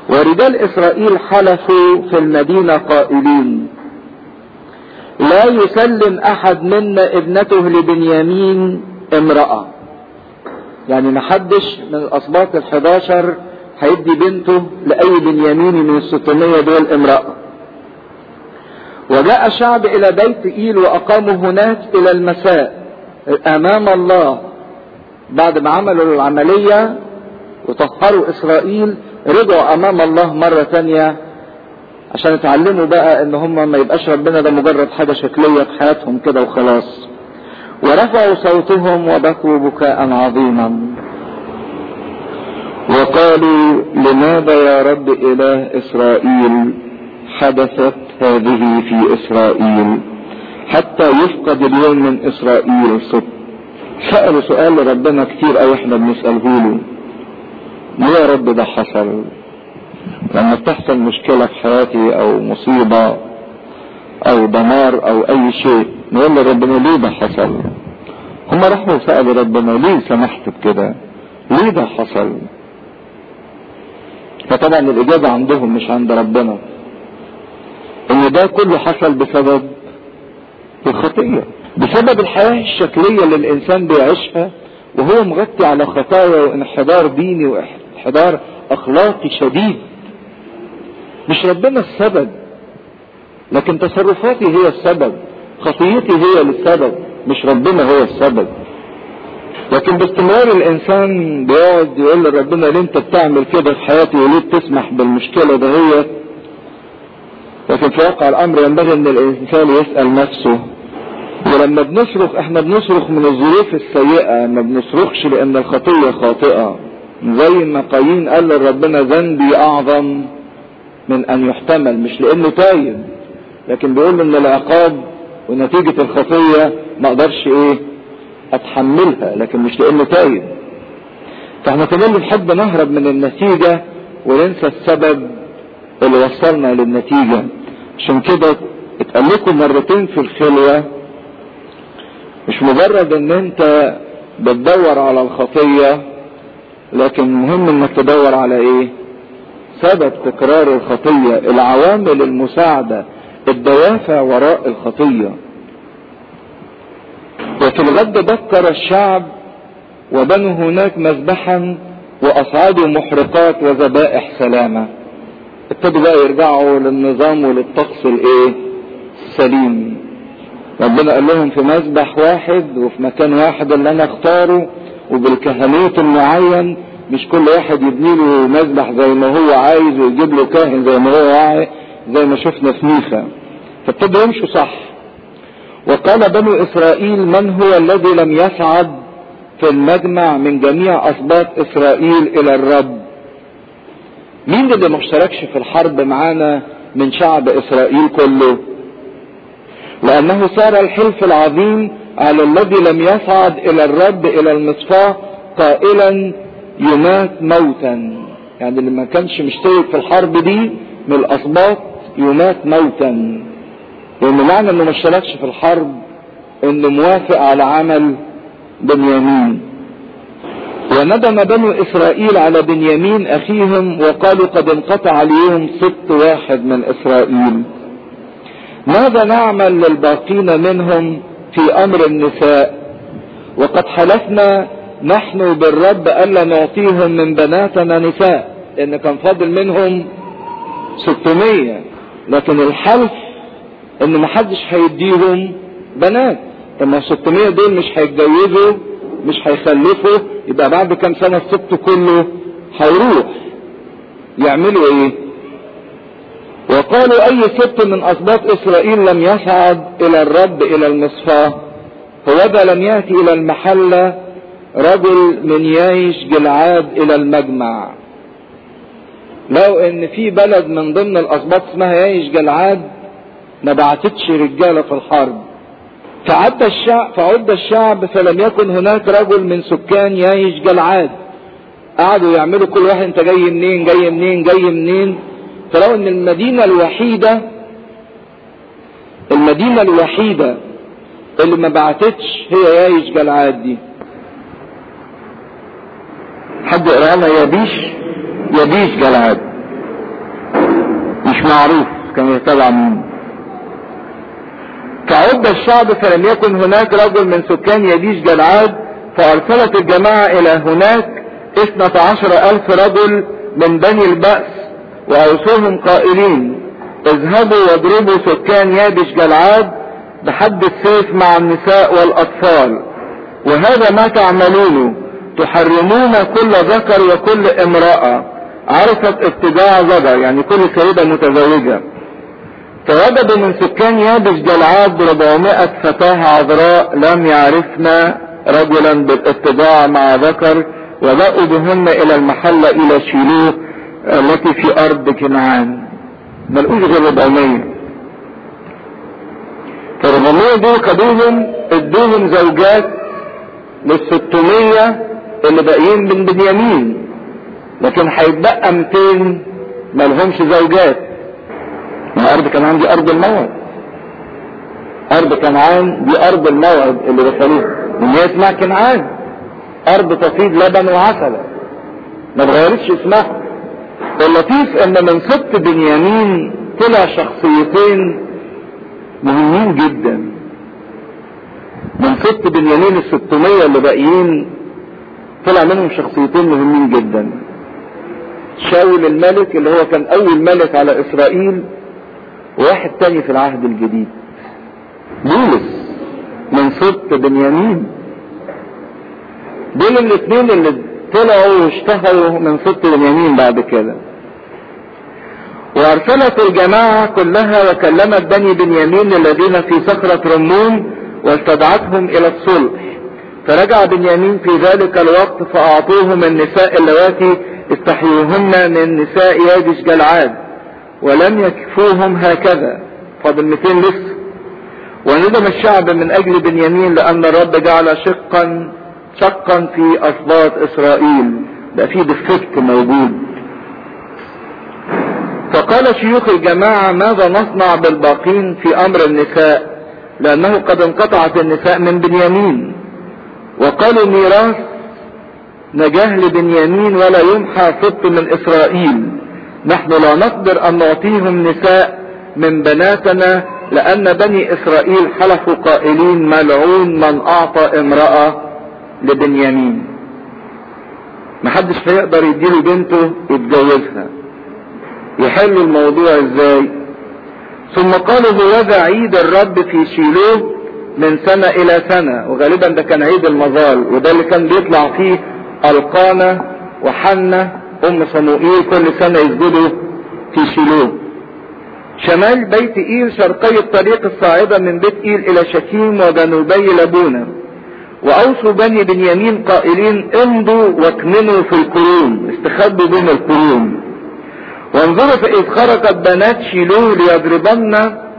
ورجال اسرائيل حلفوا في المدينة قائلين لا يسلم احد منا ابنته لبنيامين امرأة يعني محدش من الاسباط الحداشر هيدي بنته لاي بنياميني من الستمية دول امرأة وجاء الشعب الى بيت ايل واقاموا هناك الى المساء امام الله بعد ما عملوا العملية وطهروا اسرائيل رجعوا امام الله مرة تانية عشان يتعلموا بقى ان هم ما يبقاش ربنا ده مجرد حاجة شكلية في حياتهم كده وخلاص ورفعوا صوتهم وبكوا بكاء عظيما وقالوا لماذا يا رب اله اسرائيل حدثت هذه في اسرائيل حتى يفقد اليوم من اسرائيل صدق سألوا سؤال لربنا كتير او احنا بنسأله له ليه يا رب ده حصل لما بتحصل مشكلة في حياتي او مصيبة او دمار او اي شيء نقول لربنا ليه ده حصل هم راحوا سألوا ربنا ليه سمحت بكده ليه ده حصل فطبعا الاجابة عندهم مش عند ربنا ان ده كله حصل بسبب الخطية بسبب الحياة الشكلية اللي الانسان بيعيشها وهو مغطي على خطايا وانحدار ديني وانحدار اخلاقي شديد مش ربنا السبب لكن تصرفاتي هي السبب خطيتي هي السبب مش ربنا هو السبب لكن باستمرار الانسان بيقعد يقول لربنا ليه انت بتعمل كده في حياتي وليه بتسمح بالمشكله دهيت لكن في واقع الامر ينبغي ان الانسان يسال نفسه ولما بنصرخ احنا بنصرخ من الظروف السيئه ما بنصرخش لان الخطيه خاطئه زي ما قايين قال لربنا ذنبي اعظم من ان يحتمل مش لانه تايب لكن بيقول ان العقاب ونتيجة الخطية ما اقدرش ايه اتحملها لكن مش لانه تايب فاحنا كمان بنحب نهرب من النتيجة وننسى السبب اللي وصلنا للنتيجة عشان كده اتقال لكم مرتين في الخلوة مش مجرد ان انت بتدور على الخطية لكن مهم انك تدور على ايه سبب تكرار الخطية العوامل المساعدة الدوافع وراء الخطية وفي الغد بكر الشعب وبنوا هناك مذبحا واصعدوا محرقات وذبائح سلامة ابتدوا بقى يرجعوا للنظام وللطقس الايه السليم ربنا قال لهم في مذبح واحد وفي مكان واحد اللي انا اختاره وبالكهنوت المعين مش كل واحد يبني له مذبح زي ما هو عايز ويجيب له كاهن زي ما هو عايز زي ما شفنا في ميخا فابتدوا يمشوا صح وقال بنو اسرائيل من هو الذي لم يصعد في المجمع من جميع اسباط اسرائيل الى الرب مين اللي ما اشتركش في الحرب معانا من شعب اسرائيل كله لانه صار الحلف العظيم على الذي لم يصعد الى الرب الى المصفاه قائلا يمات موتا يعني اللي ما كانش مشترك في الحرب دي من الاسباط يمات موتا لان معنى انه ما اشتركش في الحرب انه موافق على عمل بنيامين وندم بنو اسرائيل على بنيامين اخيهم وقالوا قد انقطع اليوم ست واحد من اسرائيل ماذا نعمل للباقين منهم في امر النساء وقد حلفنا نحن بالرب الا نعطيهم من بناتنا نساء لان كان فاضل منهم ستمية لكن الحلف ان محدش هيديهم بنات اما 600 دول مش هيتجوزوا مش هيخلفوا يبقى بعد كام سنة الست كله هيروح يعملوا ايه وقالوا اي ست من اسباط اسرائيل لم يصعد الى الرب الى المصفاة فوذا لم يأتي الى المحلة رجل من يايش جلعاد الى المجمع لو ان في بلد من ضمن الاسباط اسمها يايش جلعاد ما بعتتش رجالة في الحرب فعد الشعب فعد الشعب فلم يكن هناك رجل من سكان يايش جلعاد قعدوا يعملوا كل واحد انت جاي منين جاي منين جاي منين فلو ان المدينة الوحيدة المدينة الوحيدة اللي ما بعتتش هي يايش جلعاد دي حد يقرا لنا يبيش يبيش جلعاد مش معروف كان يتبع مين فعد الشعب فلم يكن هناك رجل من سكان يبيش جلعاد فارسلت الجماعة الى هناك اثنة عشر الف رجل من بني البأس واوصوهم قائلين اذهبوا واضربوا سكان يابش جلعاد بحد السيف مع النساء والاطفال وهذا ما تعملونه تحرمون كل ذكر وكل امرأة عرفت ابتداع ذكر يعني كل سيدة متزوجة فوجدوا من سكان يابس جلعاد 400 فتاة عذراء لم يعرفن رجلا بالاتباع مع ذكر وبقوا بهن الى المحلة الى شيلوه التي في ارض كنعان ملقوش غير 400 ف 400 دول خدوهم ادوهم زوجات لل 600 اللي باقيين من بنيامين لكن هيتبقى 200 مالهمش زوجات ما ارض كنعان دي ارض الموعد ارض كنعان دي ارض الموعد اللي دخلوها ان هي اسمها كنعان ارض تفيض لبن وعسل ما اتغيرتش اسمها اللطيف ان من سبط بنيامين طلع شخصيتين مهمين جدا من سبط بنيامين الستمية اللي باقيين طلع منهم شخصيتين مهمين جدا شاول الملك اللي هو كان اول ملك على اسرائيل وواحد تاني في العهد الجديد بولس من سبط بنيامين دول الاثنين اللي طلعوا واشتهروا من سبط بنيامين بعد كده وارسلت الجماعة كلها وكلمت بني بنيامين الذين في صخرة رمون واستدعتهم الى الصلح فرجع بنيامين في ذلك الوقت فاعطوهم النساء اللواتي استحيوهن من نساء يابش جلعاد ولم يكفوهم هكذا فاضل 200 لسه وندم الشعب من اجل بنيامين لان الرب جعل شقا شقا في اسباط اسرائيل بقى في ديفكت موجود فقال شيوخ الجماعة ماذا نصنع بالباقين في امر النساء لانه قد انقطعت النساء من بنيامين وقالوا ميراث نجاه لبنيامين ولا يمحى سبط من اسرائيل نحن لا نقدر ان نعطيهم نساء من بناتنا لان بني اسرائيل حلفوا قائلين ملعون من اعطى امرأة لبنيامين محدش هيقدر يديله بنته يتجوزها يحل الموضوع ازاي ثم قالوا هوذا عيد الرب في شيلوه من سنة الى سنة وغالبا ده كان عيد المظال وده اللي كان بيطلع فيه القانة وحنة ام صموئيل كل سنة يسجدوا في شيلوه شمال بيت ايل شرقي الطريق الصاعدة من بيت ايل الى شكيم وجنوبي لبونة واوصوا بني بنيامين قائلين امضوا واكمنوا في القرون استخبوا بين القرون وانظروا فاذ خرجت بنات شيلوه ليضربن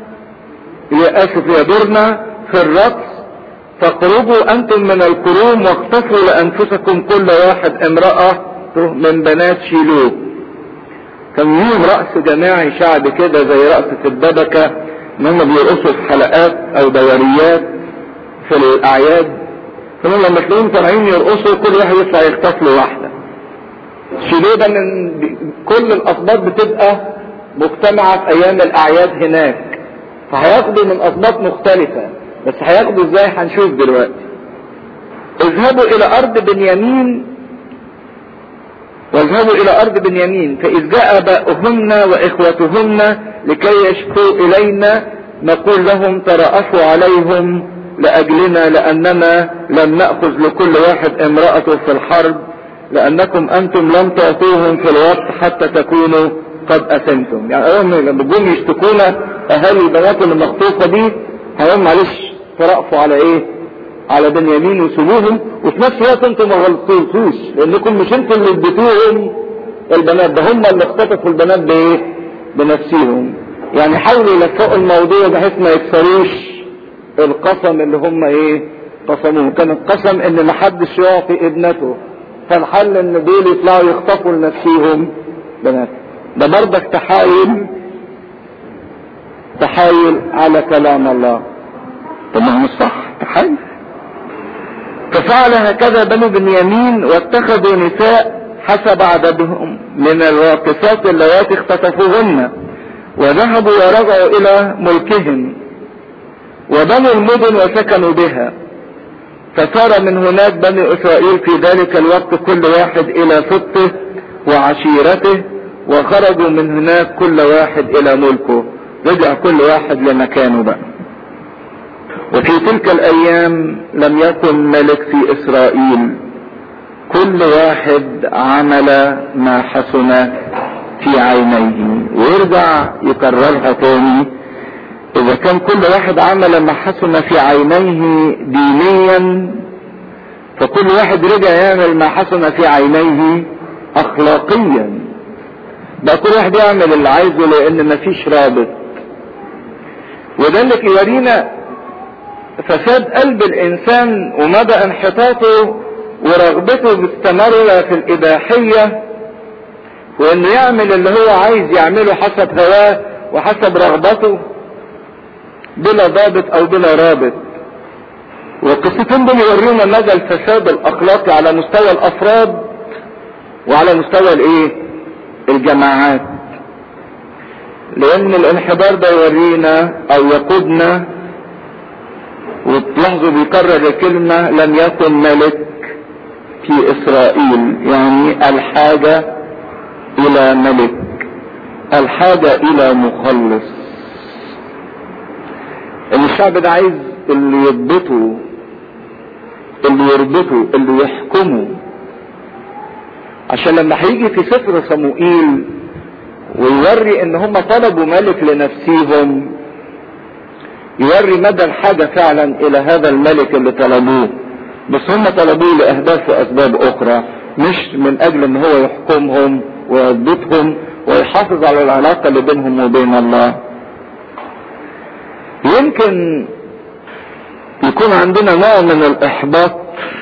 اسف يضرن في الرقص فاقربوا انتم من القرون واقتصوا لانفسكم كل واحد امرأة من بنات شيلوه كان يوم رأس جماعي شعب كده زي رأسة الدبكة ان هم بيرقصوا في حلقات او دوريات في الاعياد ثم لما تلاقيهم طالعين يرقصوا كل واحد يطلع يخطف له واحدة شيلوه ده من كل الاسباط بتبقى مجتمعة في ايام الاعياد هناك فهياخدوا من اسباط مختلفة بس هياخدوا ازاي هنشوف دلوقتي اذهبوا الى ارض بنيامين واذهبوا الى ارض بنيامين فاذ جاء اباؤهن واخوتهن لكي يشكوا الينا نقول لهم ترأفوا عليهم لاجلنا لاننا لم نأخذ لكل واحد امرأته في الحرب لانكم انتم لم تعطوهم في الوقت حتى تكونوا قد اثمتم يعني اول لما جم يشتكونا اهالي البنات اللي مخطوفه دي هيقول معلش ترأفوا على ايه على بنيامين وسيبوهم وفي نفس الوقت انتم ما غلطتوش لانكم مش انتم اللي اديتوهم البنات ده هم اللي اختطفوا البنات بايه بنفسهم يعني حاولوا يلفقوا الموضوع بحيث ما يكسروش القسم اللي هم ايه قسموه كان القسم ان محدش يعطي ابنته فالحل ان دول يطلعوا يخطفوا لنفسيهم بنات ده برضك تحايل تحايل على كلام الله طب ما هو مش صح تحايل ففعل هكذا بنو بنيامين واتخذوا نساء حسب عددهم من الراقصات اللواتي اختطفوهن وذهبوا ورجعوا الى ملكهم وبنوا المدن وسكنوا بها فصار من هناك بني اسرائيل في ذلك الوقت كل واحد الى سبطه وعشيرته وخرجوا من هناك كل واحد الى ملكه رجع كل واحد لمكانه بقى وفي تلك الايام لم يكن ملك في اسرائيل كل واحد عمل ما حسن في عينيه ويرجع يكررها تاني اذا كان كل واحد عمل ما حسن في عينيه دينيا فكل واحد رجع يعمل ما حسن في عينيه اخلاقيا بقى كل واحد يعمل اللي عايزه لان مفيش رابط وده اللي يورينا فساد قلب الانسان ومدى انحطاطه ورغبته باستمرة في الاباحية وانه يعمل اللي هو عايز يعمله حسب هواه وحسب رغبته بلا ضابط او بلا رابط والقصتين دول يورينا مدى الفساد الاخلاقي على مستوى الافراد وعلى مستوى الايه الجماعات لان الانحدار ده يورينا او يقودنا وتلاحظوا بيكرر الكلمة لم يكن ملك في اسرائيل يعني الحاجة الى ملك الحاجة الى مخلص ان الشعب ده عايز اللي يضبطه اللي يربطه اللي يحكمه عشان لما هيجي في سفر صموئيل ويوري ان هم طلبوا ملك لنفسيهم يوري مدى الحاجة فعلا الى هذا الملك اللي طلبوه بس هم طلبوه لاهداف واسباب اخرى مش من اجل ان هو يحكمهم ويضبطهم ويحافظ على العلاقة اللي بينهم وبين الله يمكن يكون عندنا نوع من الاحباط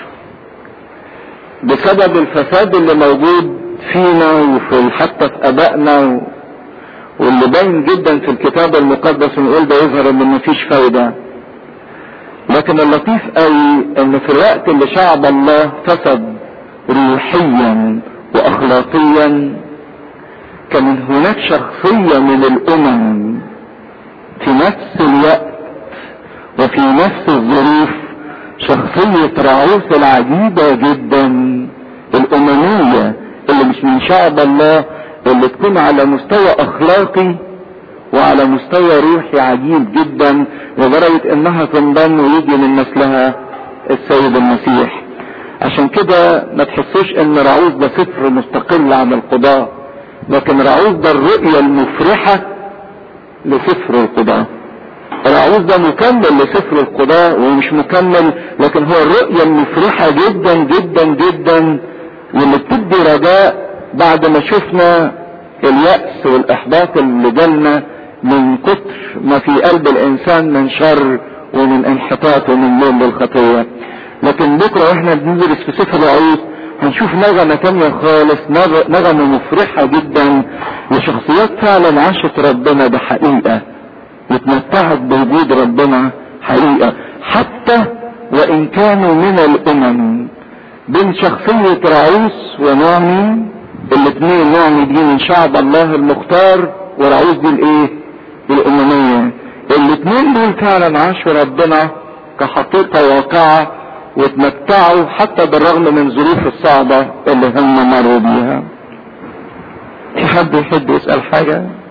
بسبب الفساد اللي موجود فينا وفي حتى في ابائنا واللي باين جدا في الكتاب المقدس ونقول ده يظهر ان مفيش فايدة لكن اللطيف قوي ان في الوقت اللي شعب الله فسد روحيا واخلاقيا كان هناك شخصية من الامم في نفس الوقت وفي نفس الظروف شخصية رعوس العجيبة جدا الاممية اللي مش من شعب الله اللي تكون على مستوى اخلاقي وعلى مستوى روحي عجيب جدا لدرجة انها تنضم ويجي من نسلها السيد المسيح عشان كده ما تحسوش ان رعوز ده سفر مستقل عن القضاء لكن رعوز ده الرؤية المفرحة لسفر القضاء رعوز ده مكمل لسفر القضاء ومش مكمل لكن هو الرؤية المفرحة جدا جدا جدا واللي بتدي رجاء بعد ما شفنا اليأس والإحباط اللي جالنا من كتر ما في قلب الإنسان من شر ومن انحطاط ومن لوم للخطية لكن بكرة واحنا بندرس في سفر العروس هنشوف نغمة تانية خالص نغمة مفرحة جدا لشخصيات فعلا عاشت ربنا بحقيقة واتمتعت بوجود ربنا حقيقة حتى وإن كانوا من الأمم بين شخصية رعوس ونعمي الاثنين نعمي دي من شعب الله المختار ورعوس دي الايه الاممية الاثنين دول فعلا عاشوا ربنا كحقيقة واقعة واتمتعوا حتى بالرغم من ظروف الصعبة اللي هم مروا بيها في حد يحب يسأل حاجة